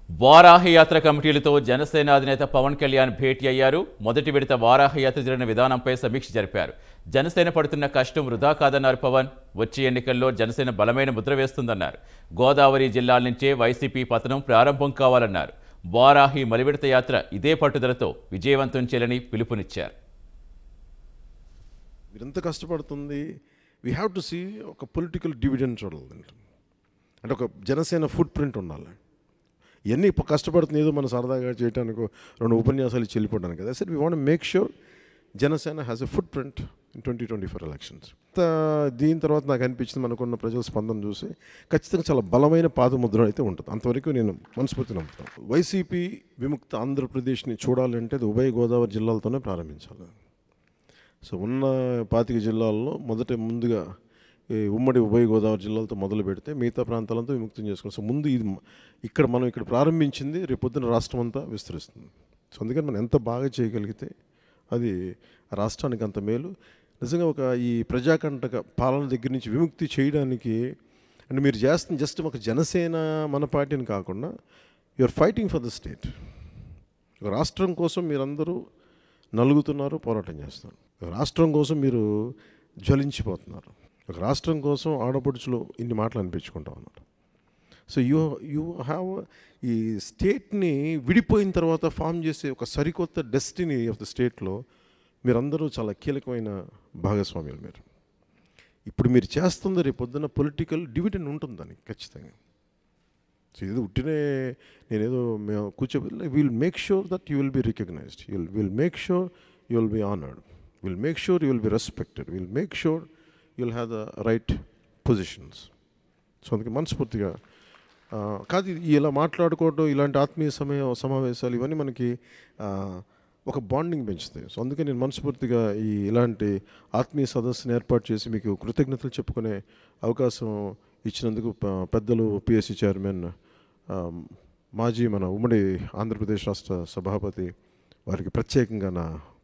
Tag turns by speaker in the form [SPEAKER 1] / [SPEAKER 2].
[SPEAKER 1] వారాహి యాత్ర కమిటీలతో జనసేన అధినేత పవన్ కళ్యాణ్ భేటీ అయ్యారు మొదటి విడత వారాహి యాత్ర జరిగిన విధానంపై సమీక్ష జరిపారు జనసేన పడుతున్న కష్టం వృధా కాదన్నారు పవన్ వచ్చే ఎన్నికల్లో జనసేన బలమైన ముద్ర వేస్తుందన్నారు గోదావరి జిల్లాల నుంచే వైసీపీ పతనం ప్రారంభం కావాలన్నారు వారాహి మలివిడత యాత్ర ఇదే పట్టుదలతో విజయవంతం చేయాలని పిలుపునిచ్చారు
[SPEAKER 2] మీరెంత కష్టపడుతుంది వీ హ్యావ్ టు సీ ఒక పొలిటికల్ డివిడెండ్ చూడాలి అంటే ఒక జనసేన ఫుట్ ప్రింట్ ఉండాలి ఇవన్నీ ఇప్పుడు కష్టపడుతుంది ఏదో మన సరదాగా చేయడానికి రెండు ఉపన్యాసాలు ఇచ్చి వెళ్ళిపోవడానికి కదా సరే we want make sure Janasena has a footprint in twenty twenty four elections దీని తర్వాత నాకు అనిపించింది మనకున్న ప్రజల స్పందన చూసి ఖచ్చితంగా చాలా బలమైన పాదముద్ర అయితే ఉంటుంది అంతవరకు నేను మనస్ఫూర్తి నమ్ముతాను వైసీపీ విముక్త ఆంధ్రప్రదేశ్ని చూడాలంటే అది ఉభయ గోదావరి జిల్లాలతోనే ప్రారంభించాలి సో ఉన్న పాతిక జిల్లాల్లో మొదట ముందుగా ఈ ఉమ్మడి ఉభయ గోదావరి జిల్లాలతో మొదలు పెడితే మిగతా ప్రాంతాలంతా విముక్తం చేసుకున్నాం సో ముందు ఇది మ- ఇక్కడ మనం ఇక్కడ ప్రారంభించింది రేపు పొద్దున రాష్ట్రం అంతా విస్తరిస్తుంది సో అందుకని మనం ఎంత బాగా చేయగలిగితే అది రాష్ట్రానికి అంత మేలు నిజంగా ఒక ఈ ప్రజాకంటక పాలన దగ్గర నుంచి విముక్తి చేయడానికి అంటే మీరు చేస్తున్న జస్ట్ ఒక జనసేన మన పార్టీని కాకుండా you are fighting for the state ఒక రాష్ట్రం కోసం మీరందరూ నలుగుతున్నారు పోరాటం చేస్తున్నారు ఒక రాష్ట్రం కోసం మీరు జ్వలించిపోతున్నారు ఒక రాష్ట్రం కోసం ఆడపడుచులు ఇన్ని మాటలు అనిపించుకుంటా ఉన్నారు సో యూ యూ హ్యావ్ ఈ స్టేట్ని విడిపోయిన తర్వాత ఫామ్ చేసే ఒక సరికొత్త డెస్టినీ ఆఫ్ ద స్టేట్లో మీరందరూ చాలా కీలకమైన భాగస్వామ్యులు మీరు ఇప్పుడు మీరు చేస్తుంది రేపు పొద్దున్న పొలిటికల్ డివిడెండ్ ఉంటుంది దానికి ఖచ్చితంగా సో ఇది ఉట్టినే నేనేదో మేము కూర్చో will make sure that you will be recognised you'll will make sure you will be honoured will make sure you will be respected will make sure you'll have the right positions so అందుకే మనస్ఫూర్తిగా ఆ, కాదు ఇది ఇలా మాట్లాడుకోవడం ఇలాంటి ఆత్మీయ సమయ సమావేశాలు ఇవన్నీ మనకి ఆ, ఒక బాండింగ్ పెంచుతాయి సో అందుకే నేను మనస్ఫూర్తిగా ఈ ఇలాంటి ఆత్మీయ సదస్సును ఏర్పాటు చేసి మీకు కృతజ్ఞతలు చెప్పుకునే అవకాశం ఇచ్చినందుకు ప- పెద్దలు పిఎస్సి చైర్మన్ ఆ, మాజీ మన ఉమ్మడి ఆంధ్రప్రదేశ్ రాష్ట్ర సభాపతి వారికి ప్రత్యేకంగా నా